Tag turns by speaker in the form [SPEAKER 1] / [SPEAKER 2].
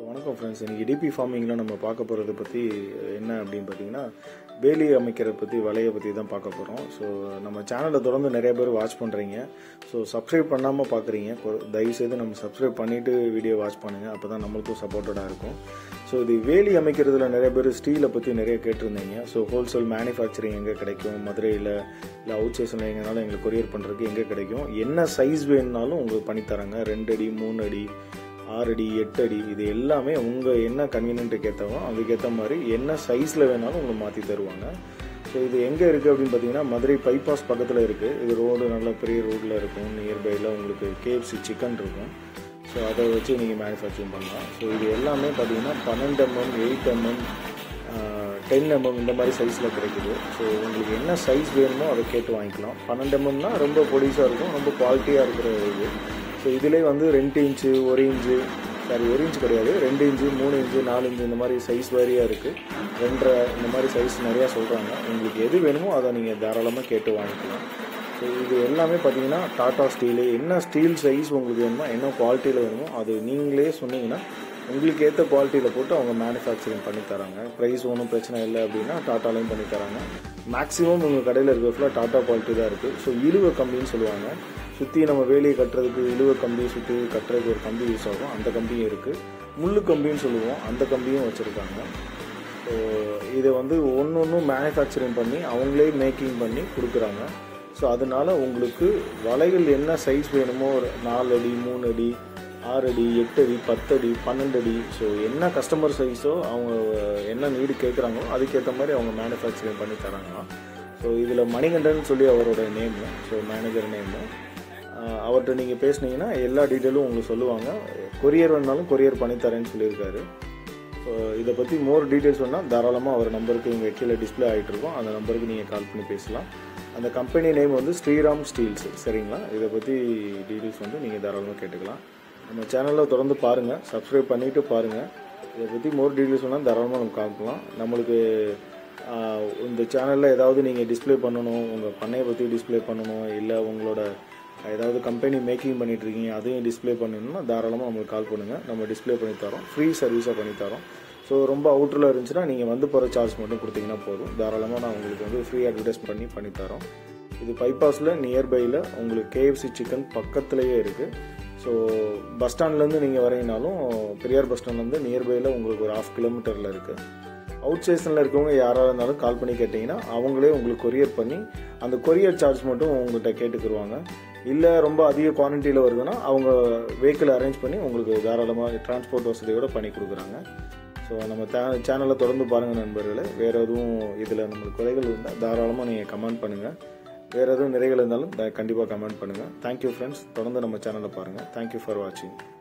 [SPEAKER 1] வணக்கம் ஃப்ரெண்ட்ஸ் இன்னைக்கு டிபி ஃபார்மிங்கில் நம்ம பார்க்க போகிறத பற்றி என்ன அப்படின்னு பார்த்தீங்கன்னா வேலி அமைக்கிறத பற்றி வலையை பற்றி தான் பார்க்க போகிறோம் ஸோ நம்ம சேனலை தொடர்ந்து நிறைய பேர் வாட்ச் பண்ணுறீங்க ஸோ சப்ஸ்கிரைப் பண்ணாமல் பார்க்குறீங்க தயவுசெய்து நம்ம சப்ஸ்கிரைப் பண்ணிவிட்டு வீடியோ வாட்ச் பண்ணுங்கள் அப்போ தான் நம்மளுக்கும் சப்போர்ட்டடாக இருக்கும் ஸோ இது வேலி அமைக்கிறதுல நிறைய பேர் ஸ்டீலை பற்றி நிறைய கேட்டிருந்தீங்க ஸோ ஹோல்சேல் மேனுஃபேக்சரிங் எங்கே கிடைக்கும் மதுரையில் இல்லை அவுட் ஸ்டேஷனில் எங்கேனாலும் எங்களுக்கு கொரியர் பண்ணுறதுக்கு எங்கே கிடைக்கும் என்ன சைஸ் வேணுனாலும் உங்களுக்கு பண்ணித்தராங்க ரெண்டு அடி மூணு அடி ஆறு அடி எட்டு அடி இது எல்லாமே உங்கள் என்ன கன்வீனியன்ட்டுக்கு ஏற்றவோ அதுக்கேற்ற மாதிரி என்ன சைஸில் வேணாலும் உங்களுக்கு மாற்றி தருவாங்க ஸோ இது எங்கே இருக்குது அப்படின்னு பார்த்தீங்கன்னா மதுரை பைபாஸ் பக்கத்தில் இருக்குது இது ரோடு நல்ல பெரிய ரோட்டில் இருக்கும் நியர்பையில் உங்களுக்கு கேஎஃப்சி சிக்கன் இருக்கும் ஸோ அதை வச்சு நீங்கள் மேனுஃபேக்சரிங் பண்ணலாம் ஸோ இது எல்லாமே பார்த்தீங்கன்னா பன்னெண்டு MM eight MM ten MM இந்த மாதிரி சைஸில் கிடைக்குது ஸோ உங்களுக்கு என்ன சைஸ் வேணுமோ அதை கேட்டு வாங்கிக்கலாம் பன்னெண்டு எம்எம்னா ரொம்ப பொடிசாக இருக்கும் ரொம்ப குவாலிட்டியாக இருக்கிற இது ஸோ இதிலே வந்து ரெண்டு இன்ச்சு ஒரு இன்ச்சு சாரி ஒரு இன்ச்சு கிடையாது ரெண்டு இன்ச்சு மூணு இன்ச்சு நாலு இன்ச்சு இந்த மாதிரி சைஸ் வேரியாக இருக்குது ரெண்டரை இந்த மாதிரி சைஸ் நிறையா சொல்கிறாங்க உங்களுக்கு எது வேணுமோ அதை நீங்கள் தாராளமாக கேட்டு வாங்கிக்கலாம் ஸோ இது எல்லாமே பார்த்தீங்கன்னா டாடா ஸ்டீலு என்ன ஸ்டீல் சைஸ் உங்களுக்கு வேணுமோ என்ன குவாலிட்டியில் வேணுமோ அது நீங்களே சொன்னீங்கன்னா உங்களுக்கு ஏற்ற குவாலிட்டியில் போட்டு அவங்க மேனுஃபேக்சரிங் பண்ணி தராங்க ப்ரைஸ் ஒன்றும் பிரச்சனை இல்லை அப்படின்னா டாட்டாலையும் பண்ணி தராங்க மேக்ஸிமம் உங்கள் கடையில் இருக்கிற ஃபுல்லாக டாட்டா குவாலிட்டி தான் இருக்குது ஸோ இழுவ கம்பின்னு சொல்லுவாங்க சுற்றி நம்ம வேலியை கட்டுறதுக்கு இழுவ கம்பியை சுற்றி கட்டுறதுக்கு ஒரு கம்பி யூஸ் ஆகும் அந்த கம்பியும் இருக்குது முள்ளு கம்பின்னு சொல்லுவோம் அந்த கம்பியும் வச்சுருக்காங்க ஸோ இதை வந்து ஒன்று ஒன்றும் மேனுஃபேக்சரிங் பண்ணி அவங்களே மேக்கிங் பண்ணி கொடுக்குறாங்க ஸோ அதனால உங்களுக்கு வலைகள் என்ன சைஸ் வேணுமோ ஒரு நாலு அடி மூணு அடி ஆறு அடி எட்டு அடி பத்து அடி பன்னெண்டு அடி ஸோ என்ன கஸ்டமர் சைஸோ அவங்க என்ன நீடு கேட்குறாங்களோ அதுக்கேற்ற மாதிரி அவங்க மேனுஃபேக்சரிங் பண்ணி தராங்களாம் ஸோ இதில் மணிகண்டன் சொல்லி அவரோட நேமு ஸோ மேனேஜர் நேமு அவர்கிட்ட நீங்கள் பேசுனீங்கன்னா எல்லா டீட்டெயிலும் உங்களுக்கு சொல்லுவாங்க கொரியர் வேணாலும் கொரியர் பண்ணி தரேன்னு சொல்லியிருக்காரு ஸோ இதை பற்றி மோர் டீட்டெயில்ஸ் வேணால் தாராளமாக அவர் நம்பருக்கு இங்கே கீழே டிஸ்பிளே ஆகிட்டு இருக்கும் அந்த நம்பருக்கு நீங்கள் கால் பண்ணி பேசலாம் அந்த கம்பெனி நேம் வந்து ஸ்ரீராம் ஸ்டீல்ஸ் சரிங்களா இதை பற்றி டீட்டெயில்ஸ் வந்து நீங்கள் தாராளமாக கேட்டுக்கலாம் நம்ம சேனலில் தொடர்ந்து பாருங்கள் சப்ஸ்கிரைப் பண்ணிவிட்டு பாருங்கள் இதை பற்றி மோர் டீட்டெயில்ஸ் வேணால் தாராளமாக நம்ம காமிக்கலாம் நம்மளுக்கு இந்த சேனலில் ஏதாவது நீங்கள் டிஸ்பிளே பண்ணணும் உங்கள் பண்ணையை பற்றி டிஸ்பிளே பண்ணணும் இல்லை உங்களோட ஏதாவது கம்பெனி மேக்கிங் பண்ணிட்டு இருக்கீங்க அதையும் டிஸ்பிளே பண்ணணும்னா தாராளமாக நம்மளுக்கு கால் பண்ணுங்கள் நம்ம டிஸ்பிளே பண்ணி தரோம் ஃப்ரீ சர்வீஸாக பண்ணி தரோம் ஸோ ரொம்ப அவுட்டரில் இருந்துச்சுன்னா நீங்கள் வந்து போகிற சார்ஜ் மட்டும் கொடுத்தீங்கன்னா போதும் தாராளமாக நான் உங்களுக்கு வந்து ஃப்ரீ அட்வர்டைஸ் பண்ணி பண்ணி தரோம் இது பைபாஸில் நியர்பையில் உங்களுக்கு கேஎஃப்சி சிக்கன் பக்கத்துலேயே இருக்குது ஸோ பஸ் ஸ்டாண்ட்லேருந்து நீங்கள் வரீங்கனாலும் பெரியார் பஸ் ஸ்டாண்ட்லேருந்து நியர்பையில் உங்களுக்கு ஒரு ஹாஃப் கிலோமீட்டரில் இருக்குது அவுட் ஸ்டேஷனில் இருக்கவங்க யாராக இருந்தாலும் கால் பண்ணி கேட்டிங்கன்னா அவங்களே உங்களுக்கு கொரியர் பண்ணி அந்த கொரியர் சார்ஜ் மட்டும் உங்கள்கிட்ட கேட்டுக்கிடுவாங்க இல்லை ரொம்ப அதிக குவான்டிட்டியில் வருதுன்னா அவங்க வெஹிக்கிள் அரேஞ்ச் பண்ணி உங்களுக்கு தாராளமாக டிரான்ஸ்போர்ட் வசதியோடு பண்ணி கொடுக்குறாங்க ஸோ நம்ம சேனலை தொடர்ந்து பாருங்கள் நண்பர்களே வேறு எதுவும் இதில் நம்மளுக்கு குறைகள் இருந்தால் தாராளமாக நீங்கள் கமெண்ட் பண்ணுங்கள் வேறு எதுவும் நிறைகள் இருந்தாலும் கண்டிப்பாக கமெண்ட் பண்ணுங்கள் தேங்க்யூ ஃப்ரெண்ட்ஸ் தொடர்ந்து நம்ம சேனலை பாருங்கள் தேங்க்யூ ஃபார் வாட்சிங்